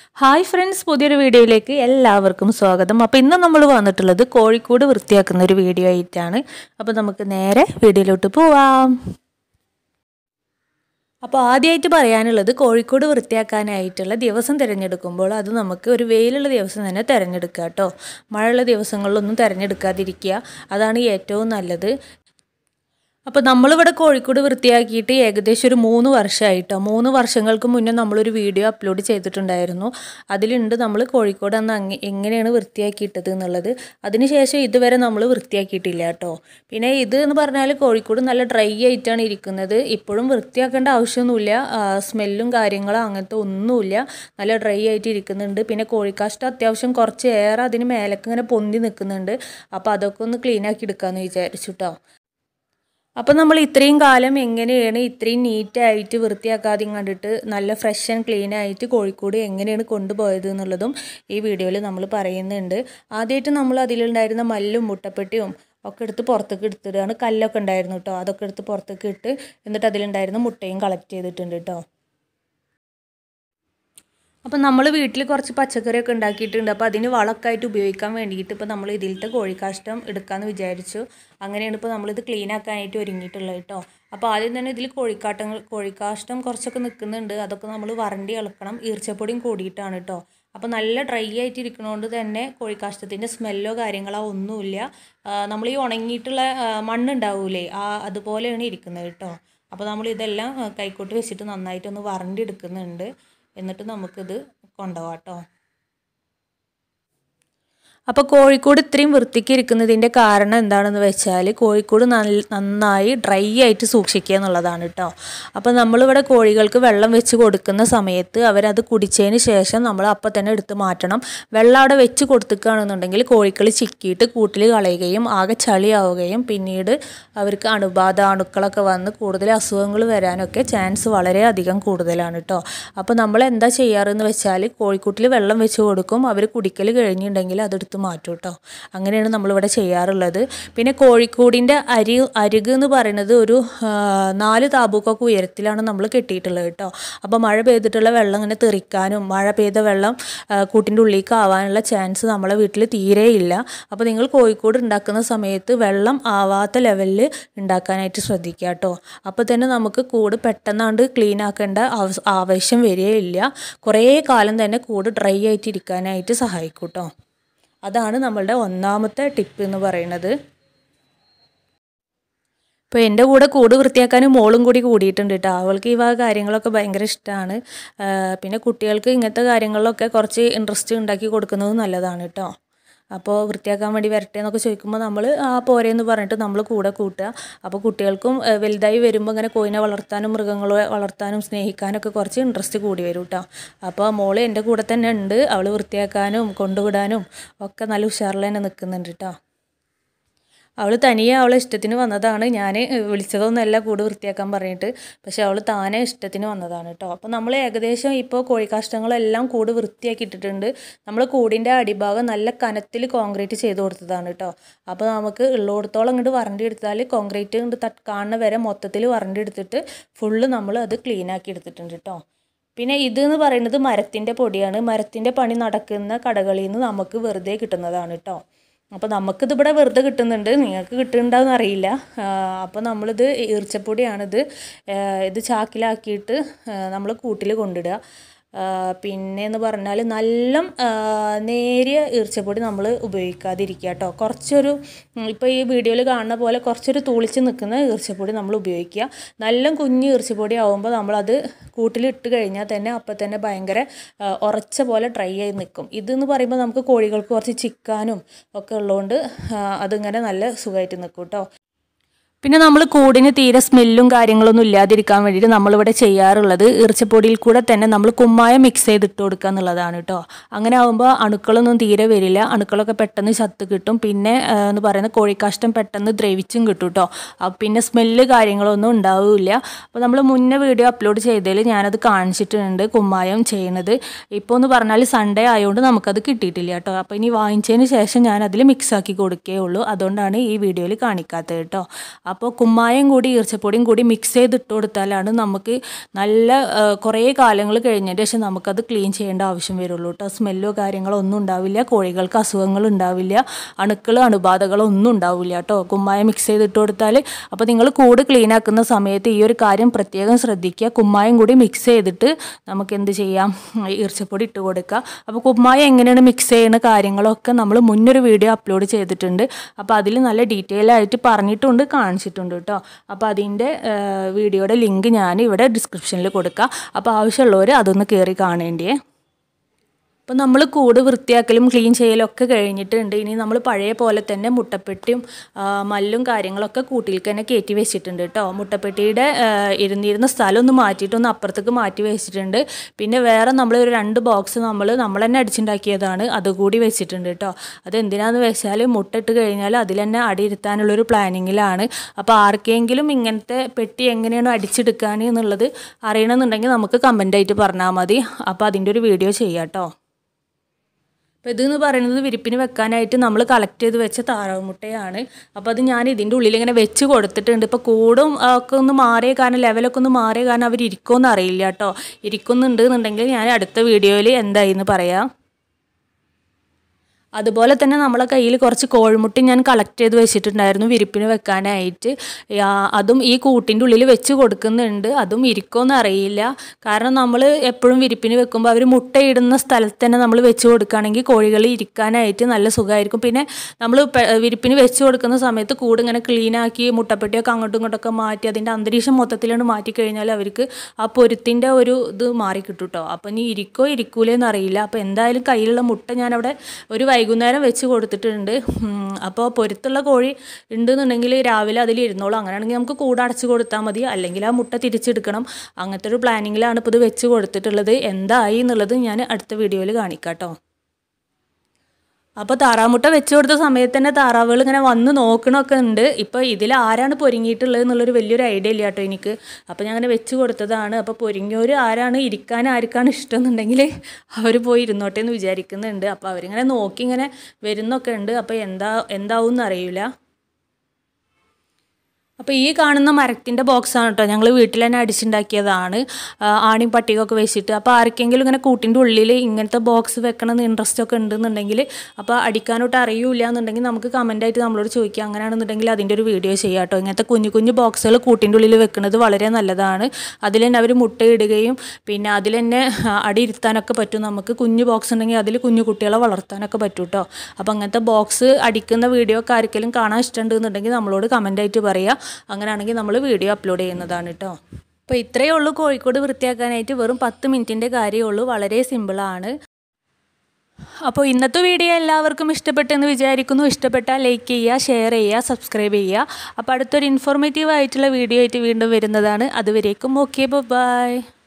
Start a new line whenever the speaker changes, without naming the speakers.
hi friends പുതിയൊരു വീഡിയോയിലേക്ക് എല്ലാവർക്കും സ്വാഗതം അപ്പോൾ ഇന്ന് നമ്മൾ വന്നിട്ടുള്ളത് കോഴിക്കോട് വൃത്തിയാക്കുന്ന ഒരു വീഡിയോ ആയിട്ടാണ് അപ്പോൾ നമുക്ക് നേരെ വീഡിയോയിലോട്ട് പോവാം അപ്പോൾ ആദ്യമായിട്ട് പറയാനുള്ളത് കോഴിക്കോട് വൃത്തിയാക്കാനായിട്ടുള്ള ദിവസം തിരഞ്ഞെടുക്കുമ്പോൾ അത് നമുക്ക് ഒരു വെയിലുള്ള ദിവസം തന്നെ തിരഞ്ഞെടുക്കുക കേട്ടോ മഴയുള്ള ദിവസങ്ങളിലൊന്നും തിരഞ്ഞെടുക്കാതിരിക്കുക അതാണ് ഏറ്റവും നല്ലത് അപ്പോൾ നമ്മളിവിടെ കോഴിക്കോട് വൃത്തിയാക്കിയിട്ട് ഏകദേശം ഒരു മൂന്ന് വർഷമായിട്ടോ മൂന്ന് വർഷങ്ങൾക്ക് മുന്നേ നമ്മളൊരു വീഡിയോ അപ്ലോഡ് ചെയ്തിട്ടുണ്ടായിരുന്നു അതിലുണ്ട് നമ്മൾ കോഴിക്കോട് അന്ന് അങ്ങ എങ്ങനെയാണ് വൃത്തിയാക്കിയിട്ടത് എന്നുള്ളത് അതിനുശേഷം ഇതുവരെ നമ്മൾ വൃത്തിയാക്കിയിട്ടില്ല കേട്ടോ പിന്നെ ഇത് എന്ന് പറഞ്ഞാൽ കോഴിക്കോട് നല്ല ഡ്രൈ ആയിട്ടാണ് ഇരിക്കുന്നത് ഇപ്പോഴും വൃത്തിയാക്കേണ്ട ആവശ്യമൊന്നുമില്ല സ്മെല്ലും കാര്യങ്ങളും അങ്ങനത്തെ ഒന്നുമില്ല നല്ല ഡ്രൈ ആയിട്ട് ഇരിക്കുന്നുണ്ട് പിന്നെ കോഴിക്കാഷ്ടം അത്യാവശ്യം കുറച്ച് ഏറെ അതിന് മേലേക്ക് ഇങ്ങനെ പൊന്തി നിൽക്കുന്നുണ്ട് അപ്പോൾ അതൊക്കെ ഒന്ന് ക്ലീൻ ആക്കി എടുക്കാമെന്ന് വിചാരിച്ചു കേട്ടോ അപ്പോൾ നമ്മൾ ഇത്രയും കാലം എങ്ങനെയാണ് ഇത്രയും നീറ്റായിട്ട് വൃത്തിയാക്കാതെ കണ്ടിട്ട് നല്ല ഫ്രഷ് ആൻഡ് ക്ലീൻ ആയിട്ട് കോഴിക്കോട് എങ്ങനെയാണ് കൊണ്ടുപോയത് എന്നുള്ളതും ഈ വീഡിയോയിൽ നമ്മൾ പറയുന്നുണ്ട് ആദ്യമായിട്ട് നമ്മൾ അതിലുണ്ടായിരുന്ന മല്ലും മുട്ടപ്പെട്ടിയും ഒക്കെ എടുത്ത് പുറത്തേക്ക് എടുത്തിടുകയാണ് കല്ലൊക്കെ ഉണ്ടായിരുന്നു കേട്ടോ അതൊക്കെ എടുത്ത് പുറത്തേക്ക് ഇട്ട് എന്നിട്ട് അതിലുണ്ടായിരുന്ന മുട്ടയും കളക്ട് ചെയ്തിട്ടുണ്ട് കേട്ടോ അപ്പം നമ്മൾ വീട്ടിൽ കുറച്ച് പച്ചക്കറിയൊക്കെ ഉണ്ടാക്കിയിട്ടുണ്ട് അപ്പോൾ അതിന് വളമൊക്കെ ആയിട്ട് ഉപയോഗിക്കാൻ വേണ്ടിയിട്ട് ഇപ്പോൾ നമ്മൾ ഇതിലത്തെ കോഴിക്കാഷ്ടം എടുക്കാമെന്ന് വിചാരിച്ചു അങ്ങനെയാണ് ഇപ്പോൾ നമ്മളിത് ക്ലീൻ ആക്കാനായിട്ട് ഒരുങ്ങിയിട്ടുള്ളത് കേട്ടോ അപ്പോൾ ആദ്യം തന്നെ ഇതിൽ കോഴിക്കാട്ടങ്ങൾ കോഴിക്കാഷ്ടം കുറച്ചൊക്കെ നിൽക്കുന്നുണ്ട് അതൊക്കെ നമ്മൾ വരണ്ടി ഇളക്കണം ഈർച്ചപ്പൊടിയും കൂടിയിട്ടാണ് കേട്ടോ അപ്പോൾ നല്ല ഡ്രൈ ആയിട്ട് ഇരിക്കണോണ്ട് തന്നെ കോഴിക്കാഷ്ടത്തിൻ്റെ സ്മെല്ലോ കാര്യങ്ങളോ ഒന്നുമില്ല നമ്മൾ ഈ ഉണങ്ങിയിട്ടുള്ള മണ്ണുണ്ടാവൂലേ ആ അതുപോലെയാണ് ഇരിക്കുന്നത് കേട്ടോ അപ്പോൾ നമ്മൾ ഇതെല്ലാം കൈക്കോട്ട് വെച്ചിട്ട് നന്നായിട്ടൊന്ന് വരണ്ടി എടുക്കുന്നുണ്ട് എന്നിട്ട് നമുക്കിത് കൊണ്ടുപോകാം കേട്ടോ അപ്പോൾ കോഴിക്കോട് ഇത്രയും വൃത്തിക്ക് ഇരിക്കുന്നതിൻ്റെ കാരണം എന്താണെന്ന് വെച്ചാൽ കോഴിക്കോട് നല്ല നന്നായി ഡ്രൈ ആയിട്ട് സൂക്ഷിക്കുക എന്നുള്ളതാണ് കേട്ടോ അപ്പോൾ നമ്മളിവിടെ കോഴികൾക്ക് വെള്ളം വെച്ച് കൊടുക്കുന്ന സമയത്ത് അവരത് കുടിച്ചതിന് ശേഷം നമ്മൾ അപ്പം തന്നെ എടുത്ത് മാറ്റണം വെള്ളം അവിടെ വെച്ച് കൊടുത്തുകയാണെന്നുണ്ടെങ്കിൽ കോഴികൾ ചിക്കിയിട്ട് കൂട്ടിൽ കളയുകയും ആകെ ചളിയാവുകയും പിന്നീട് അവർക്ക് അണുബാധ അണുക്കളൊക്കെ വന്ന് കൂടുതൽ അസുഖങ്ങൾ വരാനൊക്കെ ചാൻസ് വളരെ അധികം കൂടുതലാണ് കേട്ടോ അപ്പോൾ നമ്മൾ എന്താ ചെയ്യാറെന്ന് വെച്ചാൽ കോഴിക്കൂട്ടിൽ വെള്ളം വെച്ച് കൊടുക്കും അവർ കുടിക്കൽ കഴിഞ്ഞിട്ടുണ്ടെങ്കിൽ അതെടുത്ത് എടുത്ത് മാറ്റും കേട്ടോ അങ്ങനെയാണ് നമ്മളിവിടെ ചെയ്യാറുള്ളത് പിന്നെ കോഴിക്കോടിൻ്റെ അരി അരിക് എന്ന് പറയുന്നത് ഒരു നാല് താബൂക്കൊക്കെ ഉയരത്തിലാണ് നമ്മൾ കെട്ടിയിട്ടുള്ളത് കേട്ടോ അപ്പോൾ മഴ പെയ്തിട്ടുള്ള വെള്ളം ഇങ്ങനെ തെറിക്കാനും മഴ പെയ്ത വെള്ളം കൂട്ടിൻ്റെ ഉള്ളിലേക്ക് ആവാനുള്ള ചാൻസ് നമ്മളെ വീട്ടിൽ തീരെ ഇല്ല അപ്പോൾ നിങ്ങൾ കോഴിക്കോട് ഉണ്ടാക്കുന്ന സമയത്ത് വെള്ളം ആവാത്ത ലെവലിൽ ഉണ്ടാക്കാനായിട്ട് ശ്രദ്ധിക്കുക കേട്ടോ അപ്പോൾ തന്നെ നമുക്ക് കൂട് പെട്ടെന്നാണ്ട് ക്ലീൻ ആക്കേണ്ട ആവശ്യം വരികയില്ല കുറേ കാലം തന്നെ കൂട് ഡ്രൈ ആയിട്ട് ഇരിക്കാനായിട്ട് സഹായിക്കും കേട്ടോ അതാണ് നമ്മളുടെ ഒന്നാമത്തെ ടിപ്പ് എന്ന് പറയുന്നത് ഇപ്പോൾ എൻ്റെ കൂടെ കൂട് വൃത്തിയാക്കാൻ മോളും കൂടി കൂടിയിട്ടുണ്ട് കേട്ടോ അവൾക്ക് ഈ വക കാര്യങ്ങളൊക്കെ ഭയങ്കര ഇഷ്ടമാണ് പിന്നെ കുട്ടികൾക്ക് ഇങ്ങനത്തെ കാര്യങ്ങളിലൊക്കെ കുറച്ച് ഇൻട്രസ്റ്റ് ഉണ്ടാക്കി കൊടുക്കുന്നത് നല്ലതാണ് കേട്ടോ അപ്പോൾ വൃത്തിയാക്കാൻ വേണ്ടി വരട്ടെ എന്നൊക്കെ ചോദിക്കുമ്പോൾ നമ്മൾ ആ പോരെന്ന് പറഞ്ഞിട്ട് നമ്മൾ കൂടെ കൂട്ടുക അപ്പോൾ കുട്ടികൾക്കും വലുതായി വരുമ്പോൾ ഇങ്ങനെ കോയിനെ വളർത്താനും മൃഗങ്ങളെ വളർത്താനും സ്നേഹിക്കാനൊക്കെ കുറച്ച് ഇൻട്രസ്റ്റ് കൂടി വരും കേട്ടോ അപ്പോൾ മോള് എൻ്റെ കൂടെ തന്നെ ഉണ്ട് അവൾ വൃത്തിയാക്കാനും കൊണ്ടുവിടാനും ഒക്കെ നല്ല ഉഷാറിൽ തന്നെ നിൽക്കുന്നുണ്ട് കേട്ടോ അവൾ തനിയെ അവളെ ഇഷ്ടത്തിന് വന്നതാണ് ഞാൻ വിളിച്ചതൊന്നുമല്ല കൂട് വൃത്തിയാക്കാൻ പറഞ്ഞിട്ട് പക്ഷേ അവൾ താനെ ഇഷ്ടത്തിന് വന്നതാണ് കേട്ടോ അപ്പോൾ നമ്മൾ ഏകദേശം ഇപ്പോൾ കോഴിക്കാഷ്ടങ്ങളെല്ലാം കൂട് വൃത്തിയാക്കിയിട്ടിട്ടുണ്ട് നമ്മൾ കൂടിൻ്റെ അടിഭാഗം നല്ല കനത്തിൽ കോൺക്രീറ്റ് ചെയ്ത് കൊടുത്തതാണ് കേട്ടോ അപ്പോൾ നമുക്ക് ഉള്ളിടത്തോളം ഇങ്ങോട്ട് വരണ്ടി എടുത്താൽ കോൺക്രീറ്റ് ഇങ്ങോട്ട് തട്ട് കാണുന്ന വരെ മൊത്തത്തിൽ വരണ്ടി എടുത്തിട്ട് ഫുള്ള് നമ്മൾ അത് ക്ലീൻ ആക്കി എടുത്തിട്ടുണ്ട് കേട്ടോ പിന്നെ ഇത് എന്ന് പറയുന്നത് മരത്തിൻ്റെ പൊടിയാണ് മരത്തിൻ്റെ പണി നടക്കുന്ന കടകളിൽ നിന്ന് നമുക്ക് വെറുതെ കിട്ടുന്നതാണ് കേട്ടോ അപ്പോൾ നമുക്കിത് ഇവിടെ വെറുതെ കിട്ടുന്നുണ്ട് നിങ്ങൾക്ക് കിട്ടുന്നുണ്ടാവും അറിയില്ല അപ്പോൾ നമ്മളിത് ഈർച്ചപ്പൊടിയാണിത് ഇത് ചാക്കിലാക്കിയിട്ട് നമ്മൾ കൂട്ടിൽ കൊണ്ടിടുക പിന്നെ എന്ന് പറഞ്ഞാൽ നല്ല നേരിയ ഈർച്ചപ്പൊടി നമ്മൾ ഉപയോഗിക്കാതിരിക്കുക കേട്ടോ കുറച്ചൊരു ഇപ്പോൾ ഈ വീഡിയോയിൽ കാണുന്ന പോലെ കുറച്ചൊരു തൂളിച്ച് നിൽക്കുന്ന ഈർച്ചപ്പൊടി നമ്മൾ ഉപയോഗിക്കുക നല്ല കുഞ്ഞ് ഈർച്ചപ്പൊടി ആകുമ്പോൾ നമ്മളത് കൂട്ടിലിട്ട് കഴിഞ്ഞാൽ തന്നെ അപ്പം തന്നെ ഭയങ്കര ഉറച്ച പോലെ ഡ്രൈ ആയി നിൽക്കും ഇതെന്ന് പറയുമ്പോൾ നമുക്ക് കോഴികൾക്ക് കുറച്ച് ചിക്കാനും ഒക്കെ ഉള്ളതുകൊണ്ട് അതിങ്ങനെ നല്ല സുഖമായിട്ട് നിൽക്കും കേട്ടോ പിന്നെ നമ്മൾ കൂടിന് തീരെ സ്മെല്ലും കാര്യങ്ങളൊന്നും ഇല്ലാതിരിക്കാൻ വേണ്ടിയിട്ട് നമ്മളിവിടെ ചെയ്യാറുള്ളത് ഈർച്ചപ്പൊടിയിൽ കൂടെ തന്നെ നമ്മൾ കുമ്മായ മിക്സ് ചെയ്തിട്ട് കൊടുക്കുക എന്നുള്ളതാണ് കേട്ടോ അങ്ങനെ ആകുമ്പോൾ അണുക്കളൊന്നും തീരെ വരില്ല അണുക്കളൊക്കെ പെട്ടെന്ന് ചത്ത് കിട്ടും പിന്നെ എന്ന് പറയുന്നത് കോഴിക്കാഷ്ടം പെട്ടെന്ന് ദ്രവിച്ചും കിട്ടും കേട്ടോ പിന്നെ സ്മെല്ല് കാര്യങ്ങളൊന്നും ഉണ്ടാവില്ല അപ്പോൾ നമ്മൾ മുന്നേ വീഡിയോ അപ്ലോഡ് ചെയ്തതിൽ ഞാനത് കാണിച്ചിട്ടുണ്ട് കുമ്മായം ചെയ്യണത് ഇപ്പോൾ എന്ന് പറഞ്ഞാൽ സൺഡേ ആയതുകൊണ്ട് നമുക്കത് കിട്ടിയിട്ടില്ല കേട്ടോ അപ്പോൾ ഇനി വാങ്ങിച്ചതിന് ശേഷം ഞാൻ അതിൽ മിക്സ് ആക്കി കൊടുക്കുകയുള്ളൂ അതുകൊണ്ടാണ് ഈ വീഡിയോയിൽ കാണിക്കാത്തത് കേട്ടോ അപ്പോൾ കുമ്മായം കൂടി ഈർച്ചപ്പൊടിയും കൂടി മിക്സ് ചെയ്ത് ഇട്ട് കൊടുത്താലാണ് നമുക്ക് നല്ല ആ, കുറേ കാലങ്ങൾ കഴിഞ്ഞതിന് ശേഷം നമുക്കത് ക്ലീൻ ചെയ്യേണ്ട ആവശ്യം വരുള്ളൂ കേട്ടോ സ്മെല്ലോ കാര്യങ്ങളോ ഒന്നും ഉണ്ടാവില്ല കോഴികൾക്ക് അസുഖങ്ങൾ ഉണ്ടാവില്ല അണുക്കൾ അണുബാധകളോ ഒന്നും ഉണ്ടാവില്ല കേട്ടോ കുമ്മായം മിക്സ് ചെയ്തിട്ട് കൊടുത്താൽ അപ്പോൾ നിങ്ങൾ കൂട് ക്ലീൻ ആക്കുന്ന സമയത്ത് ഈ ഒരു കാര്യം പ്രത്യേകം ശ്രദ്ധിക്കുക കുമ്മായം കൂടി മിക്സ് ചെയ്തിട്ട് നമുക്ക് എന്ത് ചെയ്യാം ഈർച്ചപ്പൊടി ഇട്ട് കൊടുക്കുക അപ്പോൾ കുമ്മായം എങ്ങനെയാണ് മിക്സ് ചെയ്യുന്ന കാര്യങ്ങളൊക്കെ നമ്മൾ മുന്നൊരു വീഡിയോ അപ്ലോഡ് ചെയ്തിട്ടുണ്ട് അപ്പോൾ അതിൽ നല്ല ഡീറ്റെയിൽ ആയിട്ട് പറഞ്ഞിട്ടുണ്ട് കാണിച്ചിട്ടുണ്ട് കേട്ടോ അപ്പോൾ അതിൻ്റെ വീഡിയോയുടെ ലിങ്ക് ഞാൻ ഇവിടെ ഡിസ്ക്രിപ്ഷനിൽ കൊടുക്കാം അപ്പോൾ ആവശ്യമുള്ളവർ അതൊന്ന് കയറി കാണേണ്ടിയേ അപ്പോൾ നമ്മൾ കൂട് വൃത്തിയാക്കലും ക്ലീൻ ചെയ്യലും ഒക്കെ കഴിഞ്ഞിട്ടുണ്ട് ഇനി നമ്മൾ പഴയ പോലെ തന്നെ മുട്ടപ്പെട്ടിയും ആ, മല്ലും കാര്യങ്ങളൊക്കെ കൂട്ടിലേക്ക് തന്നെ കയറ്റി വെച്ചിട്ടുണ്ട് കേട്ടോ മുട്ടപ്പെട്ടിയുടെ ആ, ഇരുന്നിരുന്ന സ്ഥലം ഒന്ന് മാറ്റിയിട്ട് ഒന്ന് അപ്പുറത്തേക്ക് മാറ്റി വെച്ചിട്ടുണ്ട് പിന്നെ വേറെ നമ്മൾ ഒരു രണ്ട് ബോക്സ് നമ്മൾ നമ്മൾ തന്നെ അടിച്ചുണ്ടാക്കിയതാണ് അതുകൂടി വെച്ചിട്ടുണ്ട് കേട്ടോ അത് എന്തിനാന്ന് വെച്ചാൽ മുട്ടയിട്ട് കഴിഞ്ഞാൽ അതിൽ തന്നെ അടിയിരുത്താനുള്ളൊരു പ്ലാനിങ്ങിലാണ് അപ്പോൾ ആർക്കെങ്കിലും ഇങ്ങനത്തെ പെട്ടി എങ്ങനെയാണ് അടിച്ചെടുക്കാൻ എന്നുള്ളത് അറിയണമെന്നുണ്ടെങ്കിൽ നമുക്ക് കമൻ്റായിട്ട് പറഞ്ഞാൽ മതി അപ്പോൾ അതിൻ്റെ ഒരു വീഡിയോ ചെയ്യാം കേട്ടോ അപ്പോൾ ഇതെന്ന് പറയുന്നത് വിരിപ്പിന് വെക്കാനായിട്ട് നമ്മൾ കളക്ട് ചെയ്ത് വെച്ച താറാവ് മുട്ടയാണ് അപ്പോൾ അത് ഞാൻ ഇതിൻ്റെ ഉള്ളിൽ ഇങ്ങനെ വെച്ച് കൊടുത്തിട്ടുണ്ട് ഇപ്പോൾ കൂടും ആ, ഒക്കെ ഒന്ന് മാറിയ കാരണം ലെവലൊക്കെ ഒന്ന് മാറിയ കാരണം അവർ ഇരിക്കുമെന്ന് അറിയില്ല കേട്ടോ ഇരിക്കുന്നുണ്ട് എന്നുണ്ടെങ്കിൽ ഞാൻ അടുത്ത വീഡിയോയിൽ എന്തായി എന്ന് പറയാം അതുപോലെ തന്നെ നമ്മളെ കയ്യിൽ കുറച്ച് കോഴിമുട്ടി ഞാൻ കളക്ട് ചെയ്ത് വെച്ചിട്ടുണ്ടായിരുന്നു വിരിപ്പിന് വെക്കാനായിട്ട് ആ, അതും ഈ കൂട്ടിൻ്റെ ഉള്ളിൽ വെച്ച് കൊടുക്കുന്നുണ്ട് അതും ഇരിക്കുമെന്ന് അറിയില്ല കാരണം നമ്മൾ എപ്പോഴും വിരിപ്പിന് വെക്കുമ്പോൾ അവർ മുട്ടയിടുന്ന സ്ഥലത്ത് തന്നെ നമ്മൾ വെച്ച് കൊടുക്കുകയാണെങ്കിൽ കോഴികൾ ഇരിക്കാനായിട്ട് നല്ല സുഖമായിരിക്കും പിന്നെ നമ്മൾ വിരിപ്പിന് വെച്ച് കൊടുക്കുന്ന സമയത്ത് കൂട് ഇങ്ങനെ ക്ലീനാക്കി മുട്ടപ്പെട്ടിയൊക്കെ അങ്ങോട്ടും ഇങ്ങോട്ടൊക്കെ മാറ്റി അതിൻ്റെ അന്തരീക്ഷം മൊത്തത്തിലാണ് മാറ്റി കഴിഞ്ഞാൽ അവർക്ക് ആ പൊരുത്തിൻ്റെ ഒരു ഇത് മാറി കിട്ടും കേട്ടോ അപ്പോൾ ഇനി ഇരിക്കോ ഇരിക്കൂലേന്ന് അറിയില്ല അപ്പോൾ എന്തായാലും കയ്യിലുള്ള മുട്ട ഞാനവിടെ ഒരു വൈകുന്നേരം വെച്ച് കൊടുത്തിട്ടുണ്ട് ഉം, അപ്പോൾ പൊരുത്തുള്ള കോഴി ഉണ്ടെന്നുണ്ടെങ്കിൽ രാവിലെ അതിൽ ഇരുന്നോളും അങ്ങനെയാണെങ്കിൽ നമുക്ക് കൂടടച്ച് കൊടുത്താൽ മതി അല്ലെങ്കിൽ ആ മുട്ട തിരിച്ചെടുക്കണം അങ്ങനത്തെ ഒരു പ്ലാനിങ്ങിലാണ് ഇപ്പോൾ ഇത് വെച്ച് കൊടുത്തിട്ടുള്ളത് എന്തായി എന്നുള്ളത് ഞാൻ അടുത്ത വീഡിയോയിൽ കാണിക്കാം കേട്ടോ അപ്പോൾ താറാമുട്ട വെച്ച് കൊടുത്ത സമയത്ത് തന്നെ താറാവുകൾ ഇങ്ങനെ വന്ന് നോക്കണമൊക്കെ ഉണ്ട് ഇപ്പോൾ ഇതിൽ ആരാണ് പൊരുങ്ങിയിട്ടുള്ളത് എന്നുള്ളൊരു വലിയൊരു ഐഡിയ ഇല്ല കേട്ടോ എനിക്ക് അപ്പോൾ ഞാൻ അങ്ങനെ വെച്ച് കൊടുത്തതാണ് അപ്പോൾ പൊരുങ്ങിയവർ ആരാണ് ഇരിക്കാൻ ആർക്കാണ് ഇഷ്ടം എന്നുണ്ടെങ്കിൽ അവർ പോയി ഇരുന്നോട്ടെ എന്ന് വിചാരിക്കുന്നുണ്ട് അപ്പോൾ അവരിങ്ങനെ നോക്കി ഇങ്ങനെ വരുന്നൊക്കെ ഉണ്ട് അപ്പോൾ എന്താ എന്താവും എന്നറിയില്ല അപ്പോൾ ഈ കാണുന്ന മരത്തിൻ്റെ ബോക്സാണ് കേട്ടോ ഞങ്ങൾ വീട്ടിൽ തന്നെ അടിച്ചുണ്ടാക്കിയതാണ് ആ, ആണിയും പട്ടികയൊക്കെ വെച്ചിട്ട് അപ്പോൾ ആർക്കെങ്കിലും ഇങ്ങനെ കൂട്ടിൻ്റെ ഉള്ളിൽ ഇങ്ങനത്തെ ബോക്സ് വെക്കണമെന്ന് ഇൻട്രസ്റ്റ് ഒക്കെ ഉണ്ടെന്നുണ്ടെങ്കിൽ അപ്പോൾ അടിക്കാനോട്ട് അറിയില്ല എന്നുണ്ടെങ്കിൽ നമുക്ക് കമൻ്റായിട്ട് നമ്മളോട് ചോദിക്കാം അങ്ങനെയാണെന്നുണ്ടെങ്കിൽ അതിൻ്റെ ഒരു വീഡിയോ ചെയ്യാം കേട്ടോ ഇങ്ങനത്തെ കുഞ്ഞു കുഞ്ഞു ബോക്സുകൾ കൂട്ടിൻ്റെ ഉള്ളിൽ വെക്കുന്നത് വളരെ നല്ലതാണ് അതിൽ തന്നെ അവർ മുട്ടയിടുകയും പിന്നെ അതിൽ തന്നെ ആ, അടിയിരുത്താനൊക്കെ പറ്റും നമുക്ക് കുഞ്ഞു ബോക്സ് ഉണ്ടെങ്കിൽ അതിൽ കുഞ്ഞു കുട്ടികളെ വളർത്താനൊക്കെ പറ്റും കേട്ടോ അപ്പോൾ അങ്ങനത്തെ ബോക്സ് അടിക്കുന്ന വീഡിയോ ഒക്കെ ആർക്കെങ്കിലും കാണാൻ ഇഷ്ടമുണ്ടെന്നുണ്ടെങ്കിൽ നമ്മളോട് കമൻ്റായിട്ട് പറയുക അങ്ങനെയാണെങ്കിൽ നമ്മൾ വീഡിയോ അപ്ലോഡ് ചെയ്യുന്നതാണ് കേട്ടോ അപ്പോൾ ഇത്രയേ ഉള്ളൂ കോഴിക്കോട് വൃത്തിയാക്കാനായിട്ട് വെറും പത്ത് മിനിറ്റിൻ്റെ കാര്യമേ ഉള്ളൂ വളരെ സിമ്പിളാണ് അപ്പോൾ ഇന്നത്തെ വീഡിയോ എല്ലാവർക്കും ഇഷ്ടപ്പെട്ടെന്ന് വിചാരിക്കുന്നു ഇഷ്ടപ്പെട്ടാൽ ലൈക്ക് ചെയ്യുക ഷെയർ ചെയ്യുക സബ്സ്ക്രൈബ് ചെയ്യുക അപ്പോൾ അടുത്തൊരു ഇൻഫോർമേറ്റീവ് ആയിട്ടുള്ള വീഡിയോ ആയിട്ട് വീണ്ടും വരുന്നതാണ് അതുവരേക്കും ഓക്കെ ബൈ